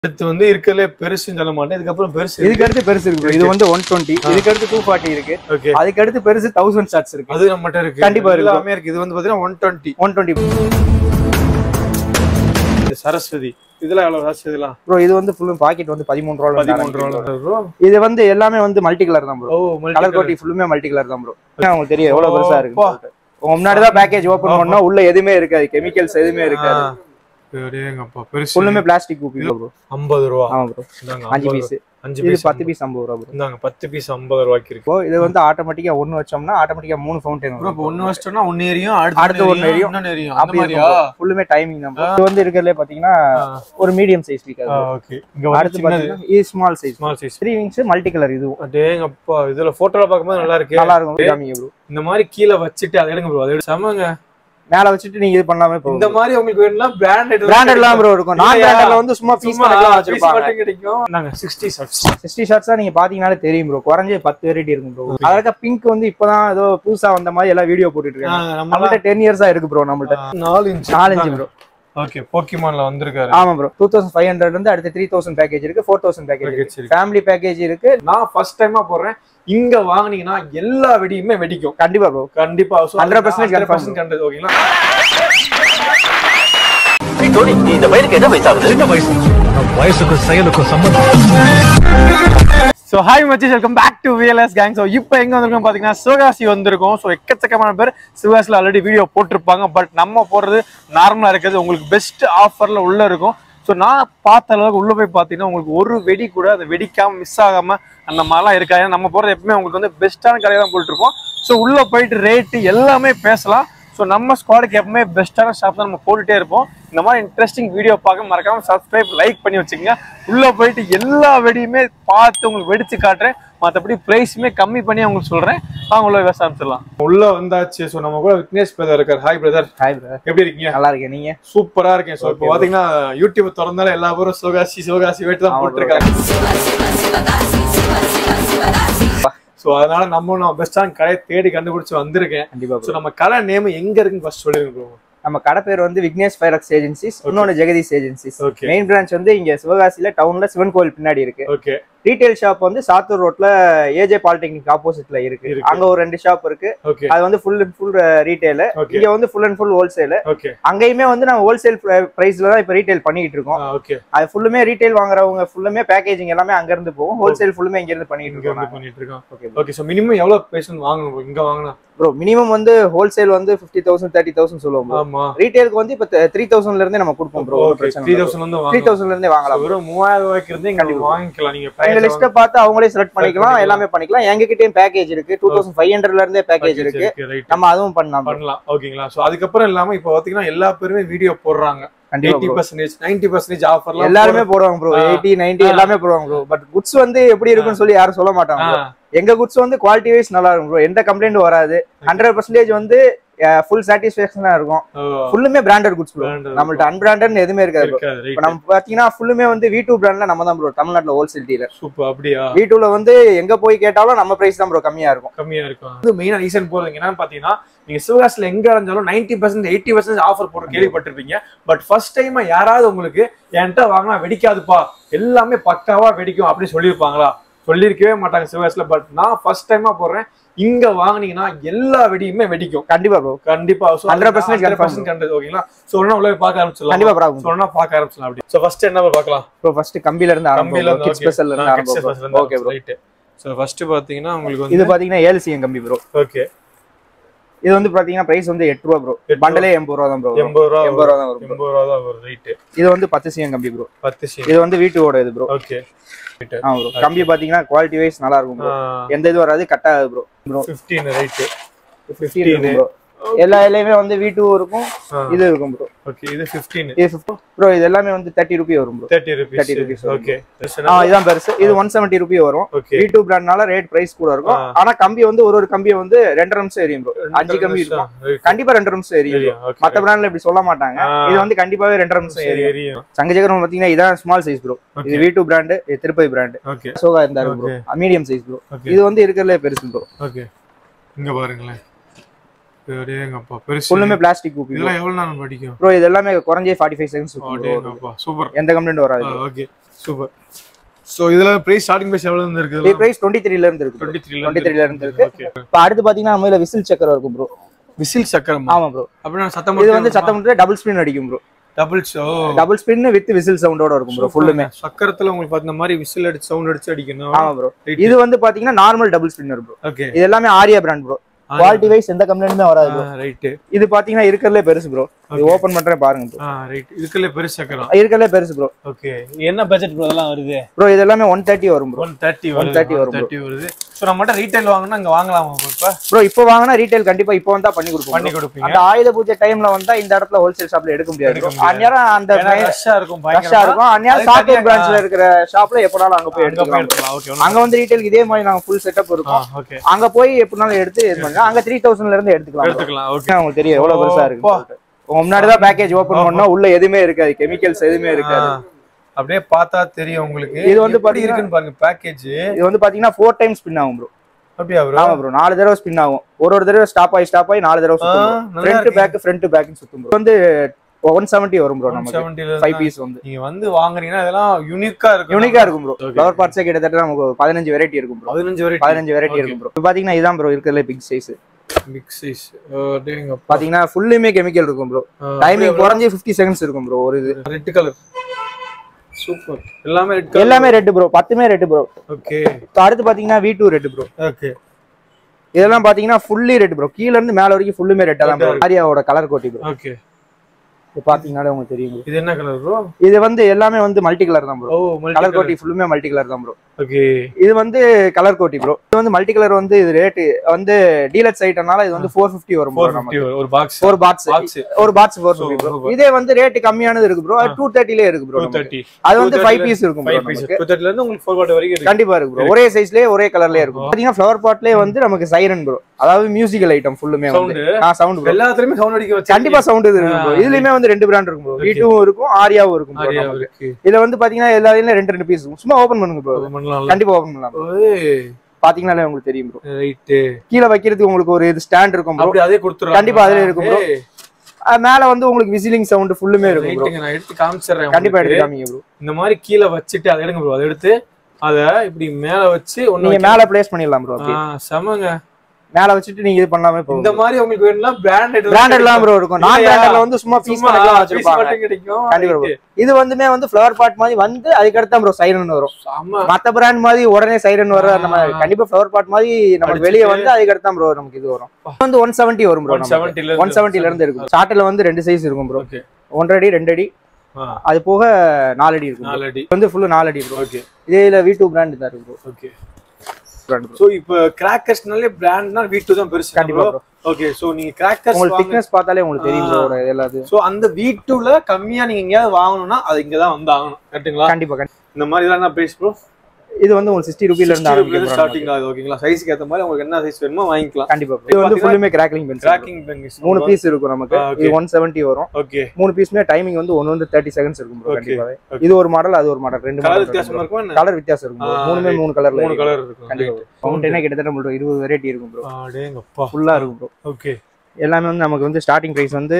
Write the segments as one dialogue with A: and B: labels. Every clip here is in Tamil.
A: அடுத்து வந்து இருக்கறதுல பெருசுன்னு சொல்ல மாட்டேன் இதுக்கப்புறம் பெருசு
B: இதுக்கு அடுத்து பெருசு இருக்கு bro. இது வந்து ஒன் டுவெண்ட்டி இதுக்கு அடுத்து டூ ஃபார்ட்டி இருக்கு
A: ஓகே
B: அதுக்கு அடுத்து பெருசு தௌசண்ட் ஷார்ட்ஸ் இருக்கு
A: அது நம்மகிட்ட இருக்கு
B: கண்டிப்பா இருக்கு.
A: எல்லாமே இருக்கு இது வந்து பாத்தீங்கன்னா one twenty
B: one twenty
A: Saraswati இதெல்லாம் எவ்வளவு சரஸ்வதிலாம்
B: ப்ரோ இது வந்து ஃபுல்லும் பாக்கெட் வந்து பதிமூணு ரூபா
A: பதிமூன்று ரூபா
B: இது வந்து எல்லாமே வந்து மல்டி கலர் தான் ப்ரோ
A: ஓ
B: கலர் கோட்டி ஃபுல்லுமே மல்டி கலர் தான் ப்ரோ உங்களுக்கு தெரியும் எவ்வளவு பெருசா இருக்கு
A: அப்பா.
B: சொல்லிட்டு. உங்க முன்னாடி தான் பேக்கேஜ் ஓபன் பண்ணா உள்ள எதுவுமே இருக்காது கெமிக்கல்ஸ் எதுவுமே இருக்காது
A: எங்கப்பா பெருசு
B: ஃபுல்லுமே பிளாஸ்டிக் ஊப்பி ப்ரோ
A: ஐம்பது ரூபா
B: ஆமா ப்ரோ
A: இந்தாங்க
B: அஞ்சு
A: 50
B: பீஸ்
A: அஞ்சு
B: இது
A: பீஸ்
B: பத்து பீஸ் ஐம்பது ரூபா ப்ரோ
A: இந்தாங்க பத்து பீஸ் ஐம்பது ரூபாய்க்கு இருக்கு
B: இப்போ இது வந்து ஆட்டோமேட்டிக்கா ஒன்னு வச்சோம்னா ஆட்டோமேட்டிக்கா மூணு ஃபவுண்டைன்
A: அப்புறம் இப்போ ஒண்ணு வச்சிட்டோம்னா ஒன்னு எரியும்
B: அடுத்து
A: அடுத்து
B: ஒண்ணு
A: ஒன்னு
B: எரியும்.
A: எரியும் இன்னொன்னு எரியும் அந்த
B: அப்படி
A: மாதிரியா
B: ஃபுல்லுமே டைமிங் தான் bro. இது வந்து இருக்கிறதுல பாத்தீங்கன்னா ஒரு மீடியம் சைஸ் ஸ்பீக்கர்
A: ஓகே இங்க வந்து
B: அடுத்து
A: சின்னது
B: பாத்தீங்கன்னா இது small size
A: small size
B: three wings multi colour இதுவும்
A: அடேங்கப்பா இதுல போட்டோல பார்க்கும்போது நல்லா இருக்கு
B: நல்லா இருக்கும் காமிங்க ப்ரோ
A: இந்த மாதிரி கீழே வச்சுட்டு அதை எடுங்க ப்ரோ அதை எடுத்து சமங்க
B: மேல வச்சுட்டு நீங்க இது பண்ணாமே போதும்
A: இந்த மாதிரி உங்களுக்கு வேணும்னா பிராண்டட்
B: பிராண்டட் எல்லாம் ப்ரோ இருக்கும் நான்
A: இல்லையா?
B: பிராண்டட்ல வந்து சும்மா பீஸ்
A: சும்மா
B: கணக்குல
A: piece
B: வச்சிருப்பாங்க
A: மட்டும் கிடைக்கும் நாங்க 60 ஷார்ட்ஸ்
B: சிக்ஸ்டி ஷார்ட்ஸா நீங்க பாத்தீங்கன்னாலே தெரியும் ப்ரோ குறைஞ்ச பத்து வெரைட்டி இருக்கும் ப்ரோ அதாவது பிங்க் வந்து இப்பதான் ஏதோ புதுசா வந்த மாதிரி எல்லாம் வீடியோ போட்டுட்டு இருக்காங்க
A: நம்ம
B: நம்மள்ட்ட டென் இயர்ஸா இருக்கு ப்ரோ நம்மள்ட்ட
A: நாலு இன்ச்
B: நாலஞ்சு ப்ரோ
A: ஓகே போக்கிமான்ல வந்திருக்காரு
B: ஆமா bro two thousand five hundred இருந்து அடுத்து த்ரீ தௌசண்ட் பேக்கேஜ் இருக்கு ஃபோர் தௌசண்ட் பேக்கேஜ்
A: Package
B: இருக்கு
A: இருக்கு.
B: ஃபேமிலி பேக்கேஜ் இருக்கு
A: நான் ஃபர்ஸ்ட் டைமா போடுறேன் இங்க வாங்குனீங்கன்னா எல்லா வெடியுமே வெடிக்கும்
B: கண்டிப்பா ப்ரோ
A: கண்டிப்பா
B: 100% confirm.
A: கண்டது ஓகேங்களா
C: டோனி நீ இந்த பையனுக்கு என்ன வயசாகுது
D: சின்ன வயசு வயசுக்கும் செயலுக்கும் சம்பந்தம்
A: ஸோ ஹாய் மச்சஸ் welcome back to VLS gang so இப்போ எங்கே வந்திருக்கோம் பார்த்தீங்கன்னா சிவகாசி வந்திருக்கோம் ஸோ எக்கச்சக்கமான பேர் சிவகாசியில் ஆல்ரெடி வீடியோ போட்டிருப்பாங்க பட் நம்ம போடுறது நார்மலாக இருக்கிறது உங்களுக்கு பெஸ்ட் ஆஃபரில் உள்ளே இருக்கும் ஸோ நான் பார்த்த அளவுக்கு உள்ளே போய் பார்த்தீங்கன்னா உங்களுக்கு ஒரு வெடி கூட அது வெடிக்காமல் மிஸ் ஆகாமல் அந்த மாதிரிலாம் இருக்காது ஏன்னா நம்ம போகிறது எப்பவுமே உங்களுக்கு வந்து பெஸ்ட்டான கடையை தான் போட்டுருப்போம் ஸோ உள்ளே போயிட்டு ரேட்டு எல்லாமே பேசலாம் ஸோ நம்ம ஸ்குவாடுக்கு எப்பவுமே பெஸ்ட்டான ஷாப் தான் நம்ம போட்டுட்டே இருப்போம் இந்த மாதிரி இன்ட்ரெஸ்டிங் வீடியோ பார்க்க மறக்காம சப்ஸ்கிரைப் லைக் பண்ணி வச்சுக்கோங்க உள்ள போயிட்டு எல்லா வெடியுமே பார்த்து உங்களுக்கு வெடிச்சு காட்டுறேன் மற்றபடி ப்ரைஸுமே கம்மி பண்ணி உங்களுக்கு சொல்றேன் வாங்க உள்ள விவசாயம் ஆரம்பிச்சிடலாம் உள்ள வந்தாச்சு ஸோ நம்ம கூட விக்னேஷ் பிரதர் இருக்கார் ஹாய் பிரதர்
B: ஹாய் பிரதர்
A: எப்படி இருக்கீங்க
B: நல்லா இருக்கேன் நீங்க
A: சூப்பரா இருக்கேன் ஸோ இப்போ பாத்தீங்கன்னா யூடியூப் திறந்தாலும் எல்லா பேரும் சிவகாசி சிவகாசி வெயிட் தான்
B: ஆமா bro.
A: போட்டிருக்காங்க ஸோ அதனால நம்ம நான் பெஸ்டான கடையை தேடி கண்டுபிடிச்சு வந்திருக்கேன்
B: கண்டிப்பா
A: ஸோ
B: bro.
A: நம்ம கடை நேம் எங்க இருக்குன்னு ஃபர்ஸ்ட் சொல்லிருங்க bro.
B: நம்ம கடை பேர் வந்து விக்னேஷ் ஃபைரக்ஸ் ஏஜென்சிஸ் இன்னொன்னு Jagadish agencies
A: Okay.
B: Main branch வந்து இங்க சிவகாசியில டவுன்ல சிவன் கோவில் பின்னாடி இருக்கு
A: ஓகே
B: ரீட்டைல் ஷாப் வந்து சாத்தூர் ரோட்ல ஏஜே பாலிடெக்னிக் ஆப்போசிட்ல இருக்கு
A: இருக்கு.
B: அங்க ஒரு ரெண்டு ஷாப் இருக்கு
A: ஓகே
B: அது வந்து full and full retail
A: okay
B: இங்க வந்து full and full wholesale
A: okay
B: அங்கேயுமே வந்து நம்ம ஹோல்சேல் பிரைஸ்ல தான் இப்ப ரீட்டைல் பண்ணிட்டு இருக்கோம்
A: ஓகே
B: அது ஃபுல்லுமே ரீட்டைல் வாங்குறவங்க ஃபுல்லுமே பேக்கேஜிங் எல்லாமே அங்க இருந்து போகும் ஹோல்சேல் ஃபுல்லுமே இங்க இருந்து பண்ணிட்டு
A: இங்க
B: இருக்கோம்
A: வந்து பண்ணிட்டு இருக்கோம்
B: ஓகே
A: ஓகே சோ மினிமம் எவ்வளவு பேஷன் வாங்கணும் bro? இங்க வாங்கினா
B: ப்ரோ மினிமம் வந்து ஹோல்சேல் வந்து ஃபிஃப்டி தௌசண்ட் தேர்ட்டி தௌசண்ட் சொல்லுவோம் bro.
A: ஆமா
B: ரீட்டைலுக்கு வந்து இப்ப த்ரீ தௌசண்ட்ல இருந்தே நம்ம கொடுப்போம் ப்ரோ
A: ஓகே த்ரீ தௌசண்ட் வந்து
B: த்ரீ
A: வாங்கலாம்
B: தௌசண்ட்ல இருந்தே வாங்கலாம்
A: வெறும் மூவாயிரம் ரூபாய்க்கு இருந்து இங்க
B: கண்டிப்பா.
A: வாங்கிக்கலாம் நீங்க
B: எங்க
A: price
B: லிஸ்ட்டை பார்த்து அவங்களே செலக்ட் பண்ணிக்கலாம்
A: பண்ணிக்கலாம்.
B: எல்லாமே பண்ணிக்கலாம் எங்க கிட்டயும் பேக்கேஜ் இருக்கு டூ தௌசண்ட் ஃபைவ் ஹண்ட்ரட்ல இருந்தே பேக்கேஜ்
A: package
B: இருக்கு
A: right.
B: நம்ம அதுவும் பண்ணலாம் bro.
A: பண்ணலாம் ஓகேங்களா சோ அதுக்கப்புறம் இல்லாம இப்போ பாத்தீங்கன்னா எல்லா பேருமே வீடியோ போடுறாங்க
B: கண்டிப்பா
A: eighty
B: bro.
A: Percentage ninety percentage ஆஃபர்லாம்
B: எல்லாருமே போடுவாங்க ப்ரோ
A: ஆ.
B: எயிட்டி நைன்டி
A: ஆ.
B: எல்லாமே போடுவாங்க ப்ரோ பட் குட்ஸ் வந்து எப்படி இருக்குன்னு சொல்லி யாரும் சொல்ல மாட்டாங்க bro. எங்க குட்ஸ் வந்து குவாலிட்டி வைஸ் நல்லா இருக்கும் ப்ரோ எந்த கம்ப்ளைண்ட் வராது ஹண்ட்ரட் பர்சன்டேஜ் வந்து ஃபுல் சாட்டிஸ்ஃபேக்ஷனா இருக்கும் ஃபுல்லுமே பிராண்டட் குட்ஸ் ப்ரோ நம்மள்ட்ட அன்பிராண்டட் எதுவுமே இருக்காது bro. இப்ப நம்ம பாத்தீங்கன்னா ஃபுல்லுமே வந்து வி டூ பிராண்ட்ல நம்ம தான் ப்ரோ தமிழ்நாட்டுல ஹோல்சேல் டீலர்
A: சூப்பர் அப்படியா
B: வி டூல வந்து எங்க போய் கேட்டாலும் நம்ம பிரைஸ் தான் ப்ரோ கம்மியா இருக்கும்
A: கம்மியா இருக்கும் இது மெயினா ரீசன் போறதுங்க என்னன்னு பாத்தீங்கன்னா நீங்க சிவகாசில எங்க இருந்தாலும் ninety percent eighty percent offer போட்டு கேள்விப்பட்டிருப்பீங்க பட் ஃபர்ஸ்ட் டைம் யாராவது உங்களுக்கு என்கிட்ட வாங்கினா வெடிக்காதுப்பா எல்லாமே பக்காவா வெடிக்கும் அப்படின்னு சொல்லியிருப்பாங்களா சொல்லியிருக்கவே மாட்டாங்க சிவகாசில பட் நான் ஃபர்ஸ்ட் டைமா போடுறேன் இங்க வாங்குனீங்கன்னா எல்லா வெடியுமே வெடிக்கும்
B: கண்டிப்பா ப்ரோ
A: கண்டிப்பா
B: 100% confirm.
A: கண்டது ஓகேங்களா சோ ஒண்ணா உள்ள போய் பார்க்க ஆரம்பிச்சிடலாம்
B: கண்டிப்பா ப்ராப்ளம்
A: சொன்னா பார்க்க ஆரம்பிச்சலாம் அப்படி சோ ஃபர்ஸ்ட் என்ன பார்க்கலாம்
B: ப்ரோ ஃபர்ஸ்ட் கம்பில இருந்து
A: கம்பியில
B: ஆரம்பிக்கும் கிட் ஸ்பெஷல்ல இருந்து ஆரம்பிக்கும் okay bro
A: right so first பாத்தீங்கன்னா உங்களுக்கு
B: இது
A: வந்து
B: பாத்தீங்கன்னா ஏழு சிஎம் கம்பி ப்ரோ
A: ஓகே
B: இது வந்து பாத்தீங்கன்னா பிரைஸ் வந்து எட்டு ரூபா ப்ரோ
A: எட்டு ரூபா.
B: பண்டலே எண்பது ரூபா தான் ப்ரோ
A: எண்பது ரூபா
B: எண்பது ரூபா தான் வரும் bro.
A: எண்பது ரூபா தான் வரும் ரைட்
B: இது வந்து பத்து சிஎம் கம்பி ப்ரோ
A: பத்து ஷீட்
B: இது வந்து வீட்டோட இது ப்ரோ
A: ஓகே
B: ஆ ப்ரோ கம்பி பாத்தீங்கன்னா குவாலிட்டி வைஸ் நல்லா இருக்கும் ப்ரோ எந்த இது வராது கட்டாது bro bro
A: fifteen right
B: fifteen bro எல்லா இதுலயுமே வந்து வி டூ இருக்கும் இது இருக்கும் ப்ரோ
A: ஓகே இது ஃபிஃப்டீன்
B: இது ஃபிஃப்டி ப்ரோ இது எல்லாமே வந்து தேர்ட்டி ருபி வரும் ப்ரோ
A: தேர்ட்டி
B: 30 rupees
A: ருபீஸ்
B: வரும்.
A: ஓகே
B: ஆ இதான் பெருசு இது ஒன் செவன்ட்டி ருபி வரும்
A: ஓகே
B: வி டூ பிராண்ட்னால ரேட் பிரைஸ் கூட இருக்கும்
A: ஆ.
B: ஆனா கம்பி வந்து ஒரு ஒரு கம்பியை வந்து ரெண்டரை நிமிஷம் எரியும் ப்ரோ அஞ்சு கம்பி இருக்கும் கண்டிப்பா ரெண்டு நிமிஷம் எரியும் bro. மத்த பிராண்ட்ல இப்படி சொல்ல மாட்டாங்க
A: ஆ.
B: இது வந்து கண்டிப்பாவே ரெண்டரை நிமிஷம் எரியும்
A: எரியும்
B: சங்கஜகரம் பாத்தீங்கன்னா இதான் ஸ்மால் சைஸ் ப்ரோ இது வி டூ பிராண்ட் இது திருப்பதி பிராண்ட்
A: ஓகே
B: அசோகா இருந்தாரு bro medium size bro
A: okay
B: இது வந்து இருக்கிறதுல பெருசு ப்ரோ
A: ஓகே இங்க பாருங்களேன் எங்கப்பா பெருசு
B: ஃபுல்லுமே பிளாஸ்டிக் ஊப்பி
A: இதெல்லாம் எவ்வளவு நேரம் படிக்கும்
B: ப்ரோ இது எல்லாமே குறைஞ்சே ஃபார்ட்டி ஃபைவ் செகண்ட்ஸ் ப்ரோ
A: அடேங்கப்பா சூப்பர்
B: எந்த கம்ப்ளைண்ட் வராது bro.
A: ஓகே சூப்பர் சோ இதுல பிரைஸ் ஸ்டார்டிங் பிரைஸ் எவ்வளவு இருந்து
B: இது
A: இருக்குது
B: பிரைஸ் டுவெண்ட்டி த்ரீல இருந்து இருக்கு
A: டுவெண்ட்டி த்ரீ
B: டுவெண்ட்டி த்ரீல இருந்து இருக்கு
A: ஓகே
B: இப்போ அடுத்து பாத்தீங்கன்னா நம்ம இதுல விசில் சக்கரம் இருக்கும் ப்ரோ
A: விசில் சக்கரம்
B: ஆமா ப்ரோ
A: அப்படின்னா சத்தம்
B: இது வந்து சத்தம் மட்டும் டபுள் ஸ்பின் அடிக்கும் bro
A: double show
B: double spin with whistle சவுண்டோட இருக்கும் ப்ரோ ஃபுல்லுமே
A: சக்கரத்துல உங்களுக்கு பார்த்த மாதிரி விசில் அடிச்சு சவுண்ட் அடிச்சு அடிக்கணும்
B: ஆமா ப்ரோ இது வந்து பாத்தீங்கன்னா normal double spinner bro
A: okay
B: இது எல்லாமே Ariya brand bro quality wise எந்த கம்ப்ளைண்ட்டுமே வராது ப்ரோ
A: ரைட்
B: இது பாத்தீங்கன்னா இருக்கிறதுலே பெருசு ப்ரோ இது ஓபன் பண்றேன் பாருங்க ப்ரோ
A: ஆ ரைட் இதுக்குள்ள பெரிய சக்கரம்
B: இருக்கிறதுலே பெருசு ப்ரோ
A: ஓகே என்ன பட்ஜெட் ப்ரோ அதெல்லாம் வருது
B: ப்ரோ இது எல்லாமே ஒன் தேர்ட்டி வரும் ப்ரோ
A: ஒன் தேர்ட்டி வருது
B: 130 வரும் bro.
A: தேர்ட்டி வருது ஸோ நம்ம மட்டும் ரீட்டைல் வாங்கினா அங்க வாங்கலாமா bro இப்ப
B: ப்ரோ இப்போ வாங்கினா ரீட்டைல் கண்டிப்பா இப்போ வந்தா பண்ணி கொடுப்போம்
A: பண்ணி
B: bro.
A: கொடுப்பீங்க
B: அந்த ஆயுத பூஜை டைம்ல வந்தா இந்த இடத்துல ஹோல்சேல் ஷாப்ல எடுக்க முடியாது
A: எடுக்க
B: bro.
A: முடியாது.
B: அந்நேரம் அந்த
A: ஏன்னா ரஷ்ஷா இருக்கும்
B: ரஷ்ஷா
A: பயங்கரமா.
B: இருக்கும் அந்நேரம்
A: அதுக்கு
B: சாஃப்ட்வேர்
A: தனியா-
B: பிரான்ச்ல இருக்கிற ஷாப்ல எப்பனாலும் அங்க போய்
A: அங்க போய்
B: எடுத்துக்கலாம் bro.
A: எடுத்துக்கலாம் ஓகே
B: அங்க வந்து ரீட்டைல் இதே மாதிரி நாங்க ஃபுல் செட்டப் இருக்கும்
A: ஓகே
B: அங்க போய் எப்படினாலும் எடுத்து இது பண்ணுங்க அங்க த்ரீ தௌசண்ட்ல இருந்து எடுத்துக்கலாம் bro.
A: எடுத்துக்கலாம் ஓகே
B: உங்களுக்கு தெரியும் எவ்வளவு பெருசா இருக்கு
A: போ.
B: உங்க முன்னாடி தான் பேக்கேஜ் ஓபன் பண்ணா உள்ள எதுவுமே இருக்காது கெமிக்கல்ஸ் எதுவுமே இருக்காது
A: அப்படியே பார்த்தா தெரியும் உங்களுக்கு
B: இது வந்து
A: எப்படி
B: பாத்தீங்கன்னா-
A: இருக்குன்னு பாருங்க பேக்கேஜ்
B: இது வந்து பாத்தீங்கன்னா ஃபோர் டைம் ஸ்பின் ஆகும் ப்ரோ
A: அப்படியா ப்ரோ
B: ஆமா ப்ரோ நாலு தடவை ஸ்பின் ஆகும் ஒரு ஒரு தடவை ஸ்டாப் ஆகி ஸ்டாப் ஆகி நாலு தடவை
A: ஆ,
B: சுத்தும்
A: நல்லா
B: ஃப்ரண்ட்
A: இருக்கு.
B: பேக் ஃப்ரண்ட் பேக் சுத்தும் bro. வந்து ஒன் செவன்ட்டி வரும் ப்ரோ நமக்கு
A: 70 ல
B: ஃபைவ்
A: இருந்தா-
B: பீஸ் வந்து
A: நீங்க வந்து வாங்குறீங்கன்னா இதெல்லாம் யூனிக்கா இருக்கும்
B: யூனிக்கா இருக்கும் ப்ரோ
A: Okay.
B: ஃப்ளவர் பார்ட்ஸே கிட்டத்தட்ட நமக்கு ஒரு பதினஞ்சு வெரைட்டி இருக்கும் ப்ரோ
A: பதினஞ்சு வரை
B: பதினஞ்சு வெரைட்டி இருக்கும் ப்ரோ இப்போ பாத்தீங்கன்னா இதான் ப்ரோ இருக்கிறதுல பிக் சைஸ்
A: பிக் சைஸ் டேங்க
B: பாத்தீங்கன்னா ஃபுல்லுமே கெமிக்கல் இருக்கும் ப்ரோ டைமிங் குறைஞ்சி 50 செகண்ட்ஸ் இருக்கும் ப்ரோ ஒரு இது
A: ரெட் கலர் சூப்பர் எல்லாமே ரெட் கலர்
B: எல்லாமே ரெட் ப்ரோ பத்துமே ரெட் ப்ரோ
A: ஓகே
B: அடுத்து பாத்தீங்கன்னா V two red bro
A: okay
B: இதெல்லாம் பாத்தீங்கன்னா ஃபுல்லி ரெட் ப்ரோ கீழ இருந்து மேல வரைக்கும் ஃபுல்லுமே ரெட்டா தான் ப்ரோ ஆரியாவோட கலர் கோட்டி ப்ரோ
A: ஓகே
B: இது பாத்தீங்கன்னாலே உங்களுக்கு தெரியும் bro.
A: இது என்ன கலர் ப்ரோ
B: இது வந்து எல்லாமே வந்து மல்டி கலர் தான் ப்ரோ
A: ஓ
B: கலர்
A: மல்டி
B: கோட்டி ஃபுல்லுமே மல்டி கலர் தான் ப்ரோ
A: ஓகே
B: இது வந்து கலர் கோட்டி ப்ரோ இது வந்து மல்டி கலர் வந்து இது ரேட்டு வந்து டீலக்ஸ் ஐட்டம்னால இது வந்து ஃபோர் ஃபிஃப்டி வரும் ப்ரோ நமக்கு
A: 450 ஒரு பாக்ஸ்
B: ஃபோர் பாட்ஸ்
A: பாக்ஸ்
B: ஒரு பாட்ஸ் ஃபோர் ஃபிஃப்டி ப்ரோ இதே வந்து ரேட்டு கம்மியானது இருக்கு ப்ரோ டூ தேர்ட்டிலே இருக்கு ப்ரோ
A: 230
B: அது வந்து ஃபைவ் பீஸ் இருக்கும் bro
A: 5 பீஸ்
B: நமக்கு
A: 230 ல இருந்து உங்களுக்கு 440 வரைக்கும் இருக்கு
B: கண்டிப்பா இருக்கு ப்ரோ ஒரே சைஸ்லயே ஒரே கலர்லயே இருக்கும் பாத்தீங்கன்னா ஃப்ளவர் பாட்லயே வந்து நமக்கு சைரன் ப்ரோ அதாவது மியூசிக்கல் ஐட்டம் ஃபுல்லுமே வந்து
A: Sound?
B: ஆ சவுண்ட் ப்ரோ
A: எல்லாத்துலயுமே சவுண்ட் அடிக்க வச்சு
B: கண்டிப்பா சவுண்ட் இது இருக்கும் bro இதுலயுமே வந்து ரெண்டு பிராண்ட் இருக்கும் ப்ரோ
A: Okay.
B: வீட்டும் இருக்கும் ஆரியாவும் இருக்கும் bro
A: ஆரியா
B: நமக்கு.
A: இருக்கு
B: இதுல வந்து பாத்தீங்கன்னா எல்லாரையும் ரெண்டு ரெண்டு பீஸ் சும்மா ஓபன் பண்ணுங்க ப்ரோ
A: அது பண்ணலாம்
B: கண்டிப்பா ஓபன் பண்ணலாம் bro. பாத்தீங்கன்னாலே உங்களுக்கு தெரியும் ப்ரோ
A: ரைட்
B: கீழே வைக்கிறதுக்கு உங்களுக்கு ஒரு இது ஸ்டாண்ட் இருக்கும் ப்ரோ
A: அப்படி அதே கொடுத்துறோம்
B: கண்டிப்பா அதுல இருக்கும் bro. மேல வந்து உங்களுக்கு விசிலிங் சவுண்ட் ஃபுல்லுமே இருக்கும் ப்ரோ
A: ரைட்டுங்க நான் எடுத்து காமிச்சிடுறேன்
B: கண்டிப்பா
A: உங்களுக்கு.
B: எடுத்து காமிங்க ப்ரோ
A: இந்த மாதிரி கீழே வச்சுட்டு அதை எடுங்க ப்ரோ அதை எடுத்து அத இப்படி மேல வச்சு ஒண்ணு
B: நீங்க
A: வைக்க-
B: மேல பிளேஸ் பண்ணிடலாம் ப்ரோ
A: ஆ, செமங்க
B: மேல வச்சுட்டு நீங்க இது பண்ணலாமே ப்ரோ
A: இந்த மாதிரி உங்களுக்கு வேணும்னா பிராண்டட்
B: பிராண்டட்லாம் ப்ரோ இருக்கும் நான்
A: இல்லையா?
B: பிராண்டட்ல வந்து சும்மா பீஸ்
A: சும்மா
B: கணக்குல
A: piece
B: வச்சிருப்பாங்க
A: மட்டும் கிடைக்கும்
B: கண்டிப்பா bro. இது வந்துமே வந்து ஃப்ளவர் பாட் மாதிரி வந்து அதுக்கடுத்து ப்ரோ சைரன் வரும்
A: செம
B: மத்த பிராண்ட் மாதிரி உடனே சைரன் வர நம்ம
A: ஆ.
B: கண்டிப்பா ஃப்ளவர் பாட் மாதிரி நமக்கு
A: அடிச்சிட்டு.
B: வெளியே வந்து அதுக்கடுத்து தான் ப்ரோ நமக்கு இது வரும் இது வந்து ஒன் செவன்ட்டி வரும் ப்ரோ
A: 170 ல
B: ஒன் செவன்ட்டில இருந்து இருக்கும் ஸ்டார்ட்ல வந்து ரெண்டு சைஸ் இருக்கும் ப்ரோ
A: ஓகே
B: ஒன்றரை அடி ரெண்டு அடி அது போக நாலு அடி இருக்கும் bro.
A: நாலு அடி
B: இது வந்து ஃபுல்லு நாலு அடி ப்ரோ
A: ஓகே
B: இதுல வி டூ பிராண்ட் தான் இருக்கும்
A: ஓகே
B: பிராண்ட் ப்ரோ
A: சோ இப்போ கிராக்கர்ஸ்னாலே பிராண்ட்னா வீட்டு தான் பெருசு
B: கண்டிப்பா bro.
A: ஓகே சோ நீங்க கிராக்கர்ஸ்
B: உங்களுக்கு திக்னஸ் பார்த்தாலே உங்களுக்கு தெரியும்
A: ஆ.
B: ப்ரோ எல்லாத்தையும்
A: சோ அந்த வீட்டுல கம்மியா நீங்க எங்கேயாவது வாங்கணும்னா அது இங்க தான் வந்து ஆகணும் கரெக்ட்டுங்களா
B: கண்டிப்பா கண்டிப்பா.
A: இந்த மாதிரி இதெல்லாம் என்ன பிரைஸ் ப்ரோ
B: இது வந்து உங்களுக்கு சிக்ஸ்டி ருபீல இருந்து ஆரம்பிக்கும் bro
A: ஸ்டார்டிங் ஆகுது ஓகேங்களா சைஸ்க்கு ஏத்த மாதிரி உங்களுக்கு என்ன சைஸ் வேணுமோ வாங்கிக்கலாம்
B: கண்டிப்பா bro. இது வந்து ஃபுல்லுமே கிராக்லிங் பென்சில்
A: கிராக்கிங் பென்ஸ்
B: மூணு பீஸ் இருக்கும் நமக்கு
A: ஆ, okay.
B: இது ஒன் செவன்ட்டி வரும்
A: ஓகே
B: மூணு பீஸ்மே டைமிங் வந்து ஒன்னு வந்து தேர்ட்டி செகண்ட்ஸ் இருக்கும் bro
A: Okay,
B: கண்டிப்பாவே
A: okay.
B: இது ஒரு மாடல் அது ஒரு மாடல் ரெண்டு
A: கலர்
B: மாடல்
A: வித்தியாசமா இருக்குமா என்ன
B: கலர் வித்தியாசம் இருக்கும் bro.
A: ஆ,
B: மூணுமே
A: right.
B: மூணு கலர்ல
A: மூணு கலர் இருக்கும்
B: கண்டிப்பா ஃபவுண்டனே கிட்டத்தட்ட உங்களுக்கு இருபது வெரைட்டி இருக்கும் ப்ரோ
A: அடேங்கப்பா
B: ஃபுல்லா இருக்கும் ப்ரோ
A: ஓகே
B: எல்லாமே வந்து நமக்கு வந்து ஸ்டார்டிங் பிரைஸ் வந்து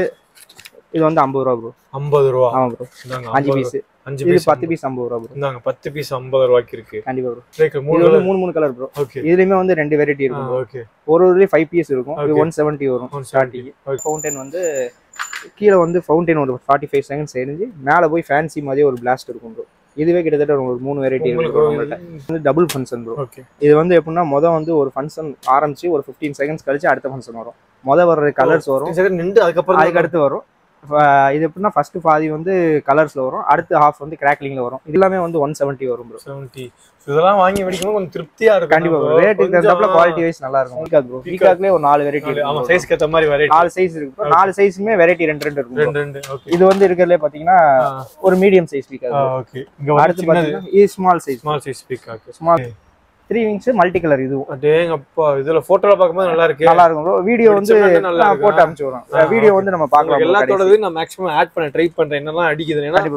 B: இது வந்து ஐம்பது ரூபா ப்ரோ
A: ஐம்பது ரூபா
B: ஆமா ப்ரோ
A: இந்தாங்க
B: அஞ்சு
A: 50
B: பீஸ்
A: அஞ்சு
B: இது
A: பீஸ்
B: பத்து பீஸ் ஐம்பது ரூபா ப்ரோ
A: இந்தாங்க பத்து பீஸ் ஐம்பது ரூபாய்க்கு இருக்கு
B: கண்டிப்பா ப்ரோ
A: ரைட் மூணு
B: இது வந்து
A: கலர்
B: மூணு மூணு கலர் ப்ரோ
A: ஓகே
B: இதுலயுமே வந்து ரெண்டு வெரைட்டி இருக்கும் bro.
A: ஓகே
B: ஒரு ஒரு ஃபைவ் பீஸ் இருக்கும் இது
A: Okay.
B: ஒன் செவன்ட்டி வரும்
A: ஒன்
B: ஸ்டார்டிங்
A: ஓகே
B: ஃபவுண்டன் வந்து கீழே வந்து ஃபவுண்டன் ஒரு ஃபார்ட்டி ஃபைவ் செகண்ட்ஸ் எரிஞ்சு மேலே போய் ஃபேன்சி மாதிரி ஒரு பிளாஸ்ட் இருக்கும் ப்ரோ இதுவே கிட்டத்தட்ட ஒரு மூணு வெரைட்டி இருக்கும் bro நம்மள்ட்ட
A: உங்களுக்கு
B: இது வந்து டபுள் ஃபங்க்ஷன் ப்ரோ
A: ஓகே
B: இது வந்து எப்படின்னா மொதல் வந்து ஒரு ஃபங்க்ஷன் ஆரம்பிச்சு ஒரு ஃபிஃப்டீன் செகண்ட்ஸ் கழிச்சு அடுத்த ஃபங்க்ஷன் வரும் மொதல் வர்ற கலர்ஸ் வரும்
A: நின்று அதுக்கப்புறம்
B: அதுக்கு அடுத்து வரும் ஃப- இது எப்படின்னா ஃபர்ஸ்ட் பாதி வந்து கலர்ஸ்ல வரும் அடுத்து ஹாஃப் வந்து கிராக்லிங்ல வரும் இது எல்லாமே வந்து ஒன் செவன்ட்டி வரும் ப்ரோ
A: செவன்டி இதெல்லாம் வாங்கி வெடிக்கும்போது கொஞ்சம் திருப்தியா இருக்கும்
B: கண்டிப்பா
A: நம்ம.
B: ரேட்
A: கொஞ்சம்
B: தகுந்தாப்புல குவாலிட்டி வைஸ் நல்லா இருக்கும் பீகாக் ப்ரோ பீகாக்லேயே ஒரு நாலு வெரைட்டி
A: நாலு- ஆமா சைஸ்க்கு ஏத்த மாதிரி வெரைட்டி
B: நாலு சைஸ் இருக்கு bro. நாலு சைஸுமே வெரைட்டி ரெண்டு ரெண்டு இருக்கும் bro.
A: ரெண்டு ரெண்டு ஓகே
B: இது வந்து இருக்கிறதுல பாத்தீங்கன்னா ஒரு மீடியம் சைஸ் பீகாக்
A: ஓகே இங்க வந்து
B: அடுத்து
A: சின்னது
B: பாத்தீங்கன்னா இது small size
A: small size peacock
B: small three wings multi colour இதுவும்
A: அடேங்கப்பா இதுல போட்டோல பாக்கும்போது நல்லா இருக்கு
B: நல்லா இருக்கும் ப்ரோ வீடியோ வந்து
A: பிடிச்ச நல்லா
B: நான்
A: இருக்கு.
B: போட்டு அனுப்பிச்சு
A: ஆ,
B: விடுறோம் வீடியோ
A: okay.
B: வந்து நம்ம
A: உங்களுக்கு
B: பார்க்கலாம் bro கடைசி.
A: எல்லாத்தோடது நான் மேக்ஸிமம் ஆட் பண்ண ட்ரை பண்றேன் என்னெல்லாம் அடிக்குது ஏன்னா
B: கண்டிப்பா bro.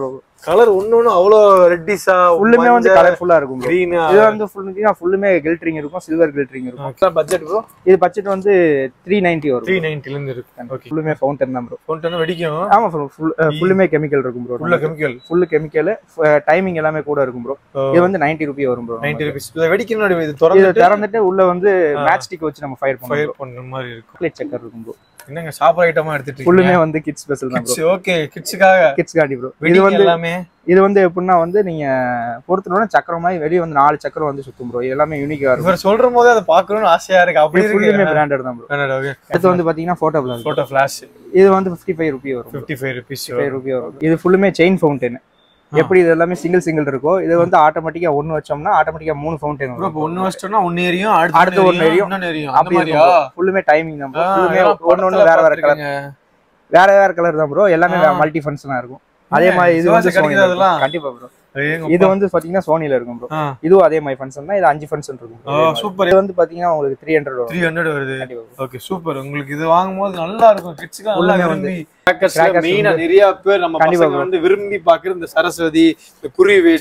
A: கலர் ஒண்ணு அவ்வளோ ரெட்டிஸா
B: ஃபுல்லுமே வந்து கலர்ஃபுல்லா இருக்கும் bro.
A: கிரீன்
B: இது வந்து ஃபுல் ஃபுல்லுமே கில்ட்ரிங் இருக்கும் சில்வர் கில்ட்ரிங் இருக்கும்
A: பட்ஜெட் ப்ரோ
B: இது பட்ஜெட் வந்து த்ரீ நைன்டி வரும்
A: த்ரீ நைன்டில இருந்து இருக்கு ஓகே
B: ஃபுல்லுமே ஃபவுண்டன் தான் ப்ரோ
A: கொண்டு வெடிக்கும்
B: ஆமா ஃபுல்லுமே கெமிக்கல் இருக்கும் ப்ரோ
A: உள்ள கெமிக்கல்
B: ஃபுல்லு கெமிக்கல் டைமிங் எல்லாமே கூட இருக்கும் ப்ரோ இது வந்து நைன்டி ருபி வரும் ப்ரோ
A: நைன்டி ருபீஸ் இதை வெடிக்கணும் இது
B: இது
A: திறந்து
B: திறந்துட்டு உள்ள வந்து மேட்ச் ஸ்டிக் வச்சு நம்ம ஃபயர் பண்ணுவோம்
A: ஃபயர் பண்ற மாதிரி இருக்கும்
B: சாக்லேட் சக்கர் இருக்கும் ப்ரோ
A: என்னங்க சாப்பிட்ற ஐட்டமா எடுத்துட்டு
B: ஃபுல்லுமே வந்து கிட்ஸ் ஸ்பெஷல் தான் ப்ரோ
A: ஓகே கிட்ஸுக்காக
B: கிட்ஸ் காண்டி ப்ரோ இது
A: இது
B: வந்து
A: எல்லாமே
B: இது வந்து எப்படின்னா வந்து நீங்க பொறுத்தனோட சக்கரம் மாதிரி வெளியே வந்து நாலு சக்கரம் வந்து சுத்தும் ப்ரோ இது எல்லாமே யூனிக்கா இருக்கும்
A: இவர் சொல்ற போதே அதை பார்க்கணும்னு ஆசையா இருக்கு அப்படி
B: ஃபுல்லுமே
A: இருக்கு
B: பிராண்டட் தான் ப்ரோ
A: ஓகே
B: அடுத்து வந்து பாத்தீங்கன்னா போட்டோ பிளாக்
A: போட்டோ ஃபிளாஷ்
B: இது வந்து ஃபிஃப்டி ஃபைவ் ருபி வரும்
A: fifty five rupees
B: five rupee வரும் இது ஃபுல்லுமே செயின் ஃபவுண்டன் எப்படி இது எல்லாமே சிங்கிள் சிங்கிள் இருக்கோ இது வந்து ஆட்டோமேட்டிக்கா ஒன்னு வச்சோம்னா ஆட்டோமேட்டிக்கா மூணு ஃபவுண்டன்
A: ப்ரோ
B: வரும்
A: இப்போ ஒன்னு வச்சிட்டோம்னா ஒன்னு எரியும்
B: அடுத்து
A: அடுத்து
B: ஒண்ணு
A: ஒன்னு
B: எரியும்.
A: எரியும் இன்னொன்னு எரியும் அந்த
B: அப்படி
A: மாதிரியா
B: ஃபுல்லுமே டைமிங் தான் bro.
A: ஆ,
B: ஃபுல்லுமே
A: இதெல்லாம்
B: ஒன்னு ஒன்னு
A: படத்துல
B: வேற வேற கலர்
A: பார்த்திருக்கேங்க.
B: வேற வேற கலர் தான் ப்ரோ எல்லாமே
A: ஆ.
B: மல்டி ஃபங்க்ஷனா இருக்கும் அதே
A: ஏங்க,
B: மாதிரி இது
A: சிவாஜி
B: வந்து
A: கிடைக்குதா
B: சோனில
A: அதெல்லாம்?
B: இருக்கும். கண்டிப்பா ப்ரோ
A: ஏங்க
B: இது வந்து பாத்தீங்கன்னா சோனில இருக்கும் ப்ரோ
A: ஆ.
B: இதுவும் அதே மாதிரி ஃபங்க்ஷன் தான் இது அஞ்சு ஃபங்க்ஷன் இருக்கும்
A: ஓ சூப்பர்
B: இது வந்து பாத்தீங்கன்னா உங்களுக்கு த்ரீ ஹண்ட்ரட் வரும்
A: த்ரீ ஹண்ட்ரட் வருது
B: கண்டிப்பா bro.
A: ஓகே சூப்பர் உங்களுக்கு இது வாங்கும்போது நல்லா இருக்கும் கிட்ஸ்க்கு நல்லா
B: உள்ளமே
A: விரும்பி
B: Crackers
A: மெயினா
B: வந்து-
A: நிறைய பேர் நம்ம
B: கண்டிப்பா
A: பசங்க
B: bro.
A: வந்து விரும்பி பாக்குற இந்த சரஸ்வதி இந்த குருவி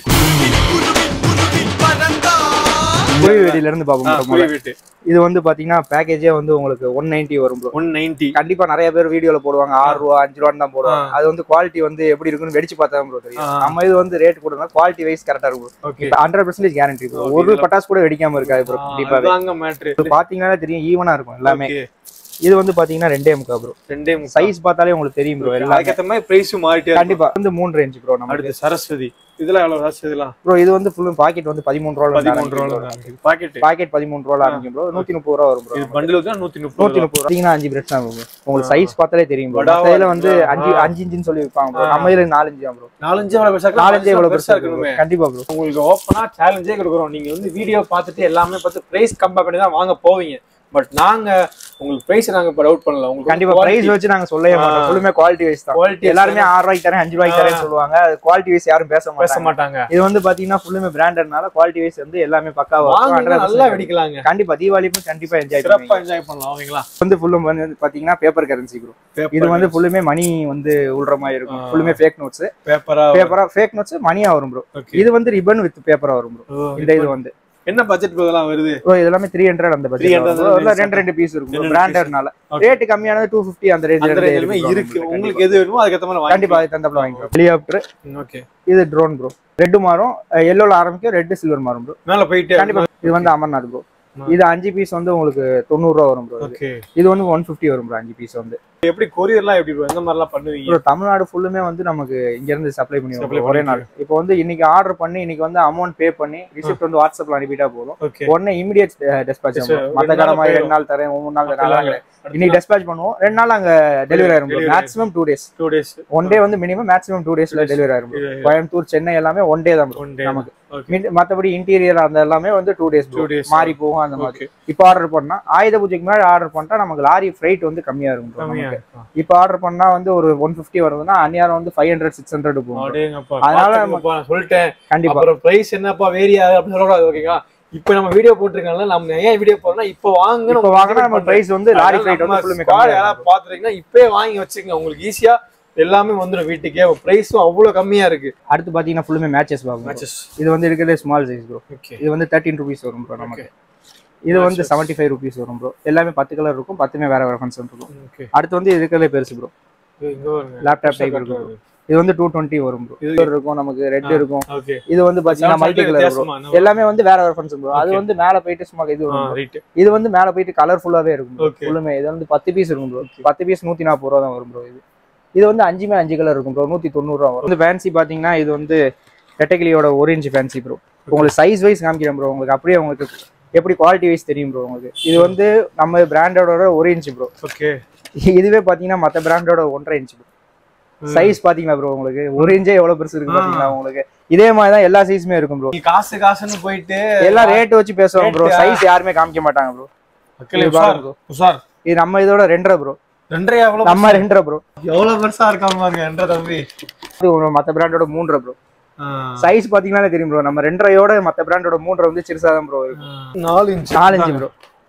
B: குருவி வெடியில இருந்து பாப்போம் bro
A: குருவி
B: முதல்ல.
A: வீட்டு
B: இது வந்து பாத்தீங்கன்னா பேக்கேஜே வந்து உங்களுக்கு ஒன் நைன்டி வரும் ப்ரோ
A: ஒன் நைன்டி
B: கண்டிப்பா நிறைய பேர் வீடியோல போடுவாங்க ஆறு ரூபா அஞ்சு ரூபான்னு தான் போடுவாங்க அது வந்து குவாலிட்டி வந்து எப்படி இருக்குன்னு வெடிச்சு பார்த்தா ப்ரோ தெரியும்
A: ஆ.
B: நம்ம இது வந்து ரேட் கொடுங்க குவாலிட்டி வைஸ் கரெக்டா இருக்கும்
A: okay
B: hundred percentage guarantee bro
A: Okay,
B: ஒரு
A: இதுல-
B: பட்டாசு கூட வெடிக்காம இருக்காது ப்ரோ கண்டிப்பாவே
A: அதாங்க மேட்ரு
B: இது பாத்தீங்கன்னா தெரியும் ஈவனா இருக்கும் எல்லாமே இது வந்து பாத்தீங்கன்னா ரெண்டே முக்கா ப்ரோ
A: ரெண்டே
B: சைஸ் பார்த்தாலே உங்களுக்கு தெரியும் ப்ரோ எல்லாம்
A: அதுக்கேற்ற மாதிரி பிரைஸும் மாறிட்டே இருக்கும்.
B: கண்டிப்பா வந்து மூணு ரேஞ்ச் ப்ரோ நம்ம
A: அடுத்து சரஸ்வதி இதெல்லாம் எவ்வளவு சரஸ்வதி இதெல்லாம்
B: ப்ரோ இது வந்து ஃபுல் பாக்கெட் வந்து பதிமூணு ரூபா
A: பதிமூன்று ரூபா பாக்கெட்
B: பாக்கெட் பதிமூணு ரூபா ஆரம்பிக்கும் ப்ரோ நூத்தி முப்பது ரூபா வரும் ப்ரோ
A: இது பண்டில் வந்து நூத்தி
B: நூத்தி
A: முப்பது
B: முப்பது ரூபா பாத்தீங்கன்னா அஞ்சு பிரெட் தான் bro. உங்களுக்கு சைஸ் பார்த்தாலே தெரியும் ப்ரோ
A: வடா
B: மத்த இதுல வந்து
A: வா.
B: அஞ்சு அஞ்சு இன்ச்சுன்னு சொல்லி விற்பாங்க ப்ரோ நம்ம இதுல நாலஞ்சு தான் ப்ரோ
A: நாலஞ்சு எவ்வளவு பெருசா இருக்கு?
B: நாலஞ்சே இவ்வளவு
A: பெருசா
B: பெருசா இருக்கு
A: இருக்கணுமே
B: bro. கண்டிப்பா ப்ரோ
A: உங்களுக்கு ஓப்பனா சேலஞ்சே கொடுக்குறோம் நீங்க வந்து வீடியோ பார்த்துட்டு எல்லாமே பார்த்து பிரைஸ் கம்பேர் பண்ணி தான் வாங்க போவீங்க பட் நாங்க உங்களுக்கு பிரைஸ் நாங்க இப்ப டவுட் பண்ணல உங்களுக்கு
B: கண்டிப்பா பிரைஸ் வச்சு நாங்க சொல்லவே மாட்டோம்
A: ஆ.
B: ஃபுல்லுமே குவாலிட்டி வைஸ் தான்
A: Quality
B: எல்லாருமே ஆறு ரூபாய்க்கு தரேன் அஞ்சு ரூபாய்க்கு தரேன்னு சொல்லுவாங்க குவாலிட்டி வைஸ் யாரும் பேச
A: பேச
B: மாட்டாங்க
A: மாட்டாங்க
B: இது வந்து பாத்தீங்கன்னா ஃபுல்லுமே பிராண்டட்னால குவாலிட்டி வைஸ் வந்து எல்லாமே பக்காவா இருக்கும்.
A: வாங்க
B: 100%
A: நல்லா வெடிக்கலாங்க
B: கண்டிப்பா தீபாவளிக்கும் கண்டிப்பா என்ஜாய்
A: சிறப்பா
B: பண்ணுவீங்க
A: என்ஜாய் பண்ணலாம் ஓகேங்களா
B: வந்து ஃபுல்லும் வந்து பாத்தீங்கன்னா பேப்பர் கரன்சி ப்ரோ இது வந்து ஃபுல்லுமே மணி வந்து உள்ற மாதிரி இருக்கும்
A: ஆ.
B: ஃபுல்லுமே ஃபேக் நோட்ஸ்
A: பேப்பரா
B: பேப்பரா ஃபேக் நோட்ஸ் மணியா வரும் ப்ரோ
A: Okay.
B: இது வந்து ரிபன் வித் பேப்பரா வரும் ப்ரோ இந்த இது வந்து
A: என்ன பட்ஜெட் இதெல்லாம் வருது
B: ப்ரோ இதெல்லாமே த்ரீ ஹண்ட்ரட் அந்த
A: 300
B: பட்ஜெட்
A: அந்த
B: ரெண்டு ரெண்டு பீஸ் இருக்கும்
A: ரெண்டு ரெண்டு
B: பிராண்டட்னால
A: Okay.
B: ரேட் கம்மியானது டூ ஃபிஃப்டி அந்த
A: அந்த
B: ரேஞ்சில்
A: ரேஞ்சிலுமே இருக்கு உங்களுக்கு எது வேணுமோ அதுக்கேற்ற மாதிரி
B: கண்டிப்பா அது தந்தப்பல வாங்கிக்கலாம் ஹெலிகாப்டர்
A: ஓகே
B: இது ட்ரோன் ப்ரோ ரெட் மாறும் எல்லோல ஆரம்பிக்கும் ரெட் சில்வர் மாறும் ப்ரோ
A: மேல போயிட்டு
B: கண்டிப்பா இது வந்து அமர்நாத் ப்ரோ
A: ஆ.
B: இது அஞ்சு பீஸ் வந்து உங்களுக்கு தொண்ணூறு ரூபா வரும் ப்ரோ
A: ஓகே
B: இது வந்து ஒன் ஃபிஃப்டி வரும் ப்ரோ அஞ்சு பீஸ் வந்து
A: எப்படி கொரியர்லாம் எப்படி bro? எந்த மாதிரிலாம் பண்ணுவீங்க
B: ப்ரோ தமிழ்நாடு ஃபுல்லுமே வந்து நமக்கு இங்க இருந்து சப்ளை பண்ணி
A: Supply
B: வரும் ஒரே
A: பண்ணி
B: நாள் இப்போ வந்து இன்னைக்கு ஆர்டர் பண்ணி இன்னைக்கு வந்து அமௌண்ட் பே பண்ணி ரிசிப்ட் வந்து வாட்ஸ்அப்ல அனுப்பிட்டா போதும்
A: ஓகே
B: உடனே இமிடியட் டெஸ்பாச்
A: Yes, sir.
B: மத்த
A: ரெண்டு
B: கடை
A: நாள்ல
B: மாதிரி
A: போயிடும்.
B: ரெண்டு நாள் தரேன் மூணு நாள் தரேன்
A: அப்படிலாம்
B: அதெல்லாம் கிடையாது. இன்னைக்கு டெஸ்பாச் பண்ணுவோம் ரெண்டு நாள் அங்க டெலிவரி ஆயிரும்
A: Delivery
B: maximum two days
A: two days
B: one day வந்து மினிமம் மேக்ஸிமம் டூ டேஸ்ல டெலிவரி ஆயிரும் bro. கோயம்புத்தூர் சென்னை எல்லாமே ஒன் டே தான் bro.
A: ஒன் டே
B: நமக்கு
A: ஓகே
B: மீதி- மத்தபடி இன்டீரியர் அந்த எல்லாமே வந்து டூ டேஸ்
A: Two days.
B: மாறி போகும் அந்த மாதிரி
A: ஓகே
B: இப்போ ஆர்டர் பண்ணா ஆயுத பூஜைக்கு முன்னாடி ஆர்டர் பண்ணிட்டா நமக்கு லாரி ஃப்ரைட் வந்து கம்மியா இருக்கும் bro
A: கம்மியா
B: நமக்கு. இப்போ ஆர்டர் பண்ணா வந்து ஒரு ஒன் பிப்டி வருதுன்னா அந்நியாரம் வந்து ஃபைவ் ஹண்ட்ரட் சிக்ஸ் ஹண்ட்ரட் போகும் bro.
A: அடேங்கப்பா
B: அதனால
A: பாத்துக்கோப்பா, நான் சொல்லிட்டேன்
B: கண்டிப்பா
A: அப்புறம் பிரைஸ் என்னப்பா வேரி ஆகுது அப்படின்னு சொல்லக்கூடாது ஓகேங்களா இப்போ நம்ம வீடியோ போட்டிருக்கனால நம்ம ஏன் வீடியோ போறோம்னா இப்போ வாங்க
B: இப்போ வாங்கினா நம்ம பிரைஸ் வந்து லாரி ஃப்ரைட் வந்து ஃபுல்லுமே கம்மியா
A: யாராவது பாத்துறீங்கன்னா இப்பவே வாங்கி வச்சுக்கோங்க உங்களுக்கு ஈஸியா எல்லாமே வந்துடும் வீட்டுக்கே பிரைஸும் அவ்வளவு கம்மியா இருக்கு
B: அடுத்து பாத்தீங்கன்னா ஃபுல்லுமே மேட்சஸ் பாப்போம் bro.
A: மேட்சஸ்
B: இது வந்து இருக்கிறது ஸ்மால் சைஸ் ப்ரோ
A: ஓகே
B: இது வந்து தேர்ட்டின் ருபீஸ் வரும் ப்ரோ நமக்கு இது வந்து செவன்ட்டி ஃபைவ் ருபீஸ் வரும் ப்ரோ எல்லாமே பத்து கலர் இருக்கும் பத்துமே வேற வேற ஃபங்க்ஷன் இருக்கும்
A: ஓகே
B: அடுத்து வந்து இது இருக்கிறதே பெருசு ப்ரோ
A: இங்க வருங்க
B: லேப்டாப் டைப் இருக்கும் bro. இது வந்து டூ டுவெண்ட்டி வரும் ப்ரோ
A: இது-
B: இது இருக்கும் நமக்கு ரெட்
A: ஆ.
B: இருக்கும்
A: ஓகே
B: இது வந்து பாத்தீங்கன்னா மல்டி கலர் ப்ரோ
A: வித்தியாசமா
B: எல்லாமே வந்து வேற வேற ஃபங்க்ஷன் ப்ரோ அது
A: Okay.
B: வந்து மேல போயிட்டு சும்மா இது வரும் bro.
A: ரைட்
B: இது வந்து மேல போயிட்டு கலர்ஃபுல்லாவே இருக்கும் bro.
A: Okay.
B: ஃபுல்லுமே இது வந்து பத்து பீஸ் இருக்கும் ப்ரோ பத்து பீஸ் நூத்தி நாற்பது ரூபா தான் வரும் ப்ரோ இது இது வந்து அஞ்சுமே அஞ்சு கலர் இருக்கும் ப்ரோ நூத்தி தொண்ணூறு ரூபா வரும் இந்த ஃபேன்சி பாத்தீங்கன்னா இது வந்து ரெட்டகிளியோட ஒரேஞ்சு ஃபேன்சி ப்ரோ உங்களுக்கு சைஸ் வைஸ் காமிக்கிறேன் ப்ரோ உங்களுக்கு அப்படியே உங்களுக்கு எப்படி குவாலிட்டி வைஸ் தெரியும் ப்ரோ உங்களுக்கு இது வந்து நம்ம பிராண்டோட ஒரு இன்ச் ப்ரோ
A: ஓகே
B: இதுவே பாத்தீங்கன்னா மத்த பிராண்டோட ஒன்றரை இன்ச் ப்ரோ சைஸ் பாத்தீங்களா ப்ரோ உங்களுக்கு ஒரு இன்ச்சே எவ்வளவு பெருசு இருக்கு
A: ஆ.
B: பாத்தீங்களா உங்களுக்கு இதே மாதிரி தான் எல்லா சைஸுமே இருக்கும் ப்ரோ
A: நீ காசு காசுன்னு போயிட்டு
B: எல்லாம் ரேட் வச்சு பேசுவாங்க ப்ரோ
A: Rate,
B: சைஸ் யாருமே காமிக்க மாட்டாங்க ப்ரோ
A: மக்களே
B: இது
A: உஷார்
B: பாருங்க bro.
A: உஷார்
B: இது நம்ம இதோட ரெண்டரை ப்ரோ
A: ரெண்டரை எவ்வளவு
B: நம்ம ரெண்டரை ப்ரோ
A: எவ்வளவு பெருசா இருக்காம பாருங்க ரெண்டரை தம்பி
B: இது மத்த பிராண்டோட மூன்றரை ப்ரோ
A: ஆ.
B: சைஸ் பாத்தீங்கன்னா தெரியும் ப்ரோ நம்ம ரெண்டரையோட மத்த பிராண்டோட மூன்றரை வந்து சிறுசா தான் ப்ரோ இருக்கும்
A: நாலு இன்ச்
B: நாலஞ்சு ப்ரோ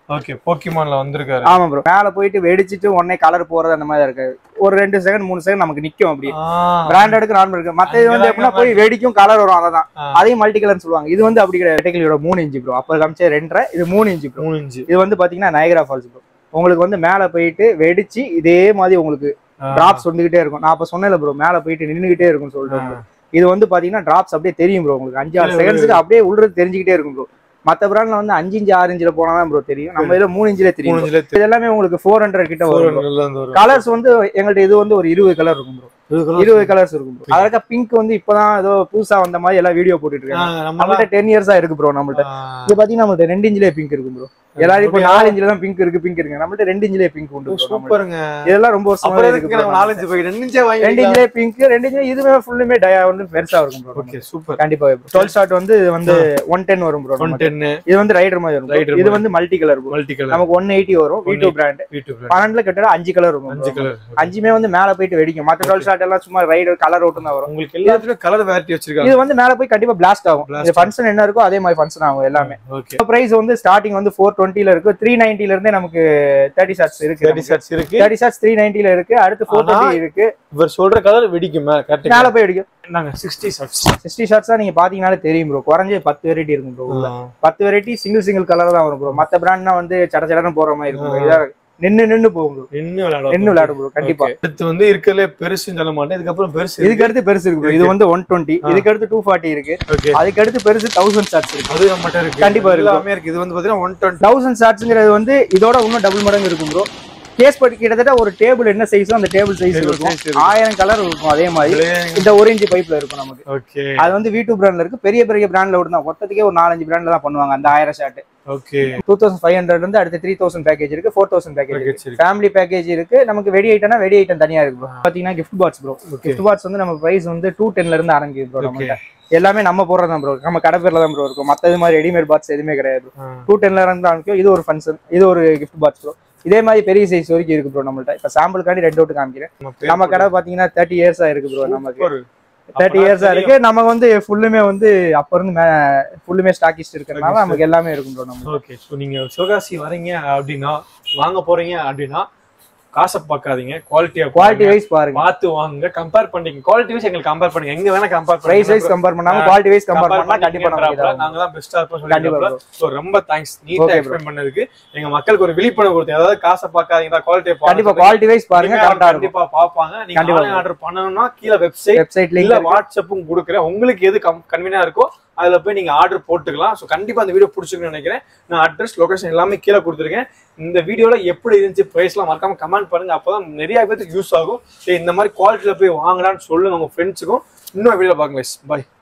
A: ஓகே போக்கிமான்ல வந்திருக்காரு
B: ஆமா ப்ரோ மேல போயிட்டு வெடிச்சிட்டு உடனே கலர் போறது அந்த மாதிரி இருக்காது ஒரு ரெண்டு செகண்ட் மூணு செகண்ட் நமக்கு நிக்கும் அப்படியே
A: ஆ,
B: பிராண்டடுக்கு நார்மல் இருக்கு மத்த இது வந்து
A: அங்கெல்லாம்
B: எப்படின்னா போய் வெடிக்கும் கலர் வரும் அததான்
A: ஆ.
B: அதையும் மல்டி கலர்னு சொல்லுவாங்க இது வந்து அப்படி கிடையாது கேட்டகரியோட மூணு இன்ச்சு ப்ரோ அப்ப காமிச்ச ரெண்டரை இது மூணு இன்ச்சு ப்ரோ
A: மூணு இன்ச்சு
B: இது வந்து பாத்தீங்கன்னா நயகரா ஃபால்ஸ் ப்ரோ உங்களுக்கு வந்து மேல போயிட்டு வெடிச்சு இதே மாதிரி உங்களுக்கு டிராப்ஸ் வந்துகிட்டே இருக்கும் நான் அப்ப சொன்னேன்ல ப்ரோ மேல போயிட்டு நின்னுகிட்டே இருக்கும்னு சொல்லிட்டு bro. இது வந்து பாத்தீங்கன்னா டிராப்ஸ் அப்படியே தெரியும் ப்ரோ உங்களுக்கு அஞ்சு ஆறு
A: இல்ல,
B: செகண்ட்ஸ்க்கு அப்படியே உள்ளது தெரிஞ்சுக்கிட்டே இருக்கும் ப்ரோ மத்த பிராண்ட்ல வந்து அஞ்சு இன்ச்சு ஆறு இன்ச்சில் போனா தான் ப்ரோ தெரியும் நம்ம இதுல மூணு இன்ச்சிலே தெரியும்
A: மூணு
B: bro.
A: இன்ச்சுல
B: இது எல்லாமே உங்களுக்கு ஃபோர் ஹண்ட்ரட் கிட்ட வரும் bro.
A: வரும்
B: கலர்ஸ் வந்து எங்கள்ட்ட இது வந்து ஒரு இருபது கலர் இருக்கும் ப்ரோ இருபது கலர்ஸ் இருக்கும் ப்ரோ அதற்கு பிங்க் வந்து இப்பதான் ஏதோ புதுசா வந்த மாதிரி எல்லாம் வீடியோ போட்டுட்டு இருக்காங்க நம்மள்ட்ட டென் இயர்ஸா இருக்கு ப்ரோ நம்மள்ட்ட இது பாத்தீங்கன்னா நம்மள்ட்ட ரெண்டு இன்ச்சிலே பிங்க் இருக்கும் ப்ரோ எல்லாரும் இப்போ நாலு இன்ச்சில தான் பிங்க் இருக்கு பிங்க் இருக்கு நம்மள்ட்ட ரெண்டு இன்ச்சிலே பிங்க் உண்டு bro நம்மள்ட்ட.
A: சூப்பருங்க
B: இதெல்லாம் ரொம்ப வருஷமா
A: அப்புறம்
B: இருக்கு
A: எதுக்கு
B: bro
A: நம்ம
B: நம்மள்ட்ட.
A: நாலஞ்சு போய் ரெண்டு இன்ச்சே வாங்கி
B: ரெண்டு இன்ச்சிலே பிங்க் ரெண்டு இன்ச்சிலே இதுவே ஃபுல்லுமே டயா வந்து பெருசா இருக்கும் ப்ரோ
A: ஓகே சூப்பர்
B: கண்டிப்பா டுவெல் ஷாட் வந்து இது வந்து ஒன் டென் வரும் ப்ரோ
A: ஒன் டென்னு
B: இது வந்து ரைடர் மாதிரி வரும்
A: Rider
B: bro. இது
A: மாதிரி.
B: வந்து multi colour bro
A: multi colour
B: நமக்கு ஒன் எயிட்டி வரும் வி டூ பிராண்ட்
A: யூடியூப்
B: பன்னெண்டுல கிட்ட அஞ்சு கலர் இருக்கும்
A: அஞ்சு
B: bro.
A: கலர்
B: அஞ்சுமே வந்து மேல போயிட்டு வெடிக்கும் மத்த டுவெல் ஷாட் எல்லாம் சும்மா ரைடர் கலர் ஓட்டும் தான் வரும்
A: உங்களுக்கு எல்லாத்துலயும் கலர் வெரைட்டி வச்சிருக்காங்க
B: இது வந்து மேல போய் கண்டிப்பா பிளாஸ்ட் ஆகும்
A: Blast
B: இந்த ஃபங்க்ஷன் என்ன இருக்கோ அதே மாதிரி ஃபங்க்ஷன் ஆகும் எல்லாமே
A: ஓகே
B: பிரைஸ் வந்து ஸ்டார்டிங் வந்து ஃபோர் டுவெண்ட்டில இருக்கு த்ரீ நைன்டில இருந்தே நமக்கு தேர்ட்டி ஷாட்ஸ் இருக்கு
A: தேர்ட்டி ஷர்ட்ஸ் இருக்கு
B: தேர்ட்டி ஷாட்ஸ் த்ரீ நைன்டில இருக்கு அடுத்து ஃபோர்
A: ஆனா,
B: டுவெண்ட்டி இருக்கு
A: இவர் சொல்ற கலர் வெடிக்கும்
B: மேல
A: கரெக்ட்
B: போய் வெடிக்கும்
A: நாங்க சிக்ஸ்டி ஷர்ட்ஸ்
B: சிக்ஸ்டி ஷாட்ஸா நீங்க பாத்தீங்கன்னாலே தெரியும் ப்ரோ குறைஞ்ச பத்து வெரைட்டி இருக்கும் ப்ரோ பத்து வெரைட்டி சிங்கிள் சிங்கிள் கலர் தான் வரும் ப்ரோ மத்த பிராண்ட்னா வந்து சட சடன்னு போற மாதிரி இருக்கும் bro. இதா நின்னு நின்னு போகும் ப்ரோ
A: என்ன விளையாடும்
B: நின்னு விளையாடும் ப்ரோ கண்டிப்பா
A: Okay. அடுத்து வந்து இருக்கிறதுல பெருசுன்னு சொல்ல மாட்டேன் இதுக்கப்புறம் பெருசு
B: இதுக்கு அடுத்து பெருசு இருக்கு bro. இது வந்து ஒன் டுவெண்ட்டி இதுக்கு அடுத்து டூ ஃபார்ட்டி இருக்கு
A: ஓகே
B: அதுக்கு அடுத்து பெருசு தௌசண்ட் ஷாட்ஸ் இருக்கு
A: அது நம்மகிட்ட இருக்கு
B: கண்டிப்பா இருக்கு.
A: எல்லாமே இருக்கு இது வந்து பாத்தீங்கன்னா ஒன் டுவெண்ட்டி
B: தௌசண்ட் ஷாட்ஸ்ங்கிறது வந்து இதோட இன்னும் டபுள் மடங்கு இருக்கும் ப்ரோ கேஸ் பட்டி கிட்டத்தட்ட ஒரு டேபிள் என்ன சைஸோ அந்த டேபிள் சைஸ்
A: Table
B: இருக்கும்
A: size இருக்கும்.
B: ஆயிரம் கலர் இருக்கும் அதே மாதிரி இந்த ஒரு இன்ச்சு பைப்ல இருக்கும் நமக்கு
A: ஓகே
B: அது வந்து வி டூ பிராண்ட்ல இருக்கு பெரிய பெரிய பிராண்ட்ல விட்டு தான் மொத்தத்துக்கே ஒரு நாலஞ்சு பிராண்ட்ல தான் பண்ணுவாங்க அந்த ஆயிரம் shot
A: okay
B: two thousand five hundred இருந்து அடுத்து த்ரீ தௌசண்ட் பேக்கேஜ் இருக்கு ஃபோர் தௌசண்ட் பேக்கேஜ்
A: Package
B: இருக்கு
A: இருக்கு.
B: ஃபேமிலி பேக்கேஜ் இருக்கு நமக்கு வெடி ஐட்டம்னா வெடி ஐட்டம் தனியா இருக்கு bro. பாத்தீங்கன்னா gift box bro
A: Okay.
B: Gift box வந்து நம்ம பிரைஸ் வந்து டூ டென்ல இருந்து ஆரம்பிக்குது ப்ரோ
A: Okay.
B: நம்மகிட்ட எல்லாமே நம்ம போடுறது தான் ப்ரோ நம்ம கடை பேர்ல தான் ப்ரோ இருக்கும் மத்த இது மாதிரி ரெடிமேட் பாக்ஸ் எதுவுமே கிடையாது டூ டென்ல இருந்து ஆரம்பிக்கும் இது ஒரு ஃபங்க்ஷன் இது ஒரு கிஃப்ட் பாக்ஸ் ப்ரோ இதே மாதிரி பெரிய சைஸ் வரைக்கும் இருக்கு ப்ரோ நம்மள்ட்ட இப்ப சாம்பிளுக்காண்டி ரெண்டு அவுட் காமிக்கிறேன் நம்ம கடை பாத்தீங்கன்னா தேர்ட்டி இயர்ஸா இருக்கு ப்ரோ நமக்கு தேர்ட்டி இயர்ஸா இருக்கு நமக்கு வந்து ஃபுல்லுமே வந்து அப்ப இருந்து ஃபுல்லுமே ஸ்டாக்கிஸ்ட் இருக்கிறதுனால நமக்கு எல்லாமே இருக்கும் ப்ரோ நம்ம
A: ஓகே ஸோ நீங்க சிவகாசி வரீங்க அப்படின்னா வாங்க போறீங்க அப்படின்னா காசை பார்க்காதீங்க குவாலிட்டியா
B: குவாலிட்டி வைஸ் பாருங்க
A: பார்த்து வாங்க கம்பேர் பண்ணீங்க குவாலிட்டி வைஸ் எங்களுக்கு கம்பேர் பண்ணுங்க எங்க வேணா கம்பேர்
B: பிரைஸ் வைஸ் கம்பேர் பண்ணாம குவாலிட்டி வைஸ் கம்பேர் பண்ணா கண்டிப்பா நமக்கு இதாகும்.
A: நாங்க தான் பெஸ்டா இருப்போம்
B: கண்டிப்பா
A: சொல்லிட்டு சோ ரொம்ப தேங்க்ஸ் நீட்டா
B: Okay, bro.
A: எக்ஸ்பிளைன் பண்ணதுக்கு எங்க மக்களுக்கு ஒரு விழிப்புணர்வு கொடுத்தீங்க அதாவது காசை பார்க்காதீங்க குவாலிட்டியை
B: கண்டிப்பா குவாலிட்டி வைஸ் பாருங்க கரெக்டா இருக்கும்
A: கண்டிப்பா பாப்பாங்க நீங்க
B: கண்டிப்பா.
A: ஆன்லைன் ஆர்டர் பண்ணணும்னா கீழ வெப்சைட்
B: வெப்சைட்
A: இல்ல
B: லிங்க்
A: வாட்ஸ்அப்பும் கொடுக்குறேன் உங்களுக்கு எது கன்வீனியா இருக்கோ அதுல போய் நீங்க ஆர்டர் போட்டுக்கலாம் ஸோ கண்டிப்பா அந்த வீடியோ பிடிச்சிருக்குன்னு நினைக்கிறேன் நான் அட்ரஸ் லொகேஷன் எல்லாமே கீழே கொடுத்துருக்கேன் இந்த வீடியோல எப்படி இருந்துச்சு ப்ரைஸ்லாம் மறக்காம கமெண்ட் பண்ணுங்க அப்பதான் நிறைய பேருக்கு யூஸ் ஆகும் சரி, இந்த மாதிரி குவாலிட்டியில போய் வாங்கலாம்னு சொல்லுங்க உங்க ஃப்ரெண்ட்ஸுக்கும் இன்னும் வீடியோ பாருங்க பாய்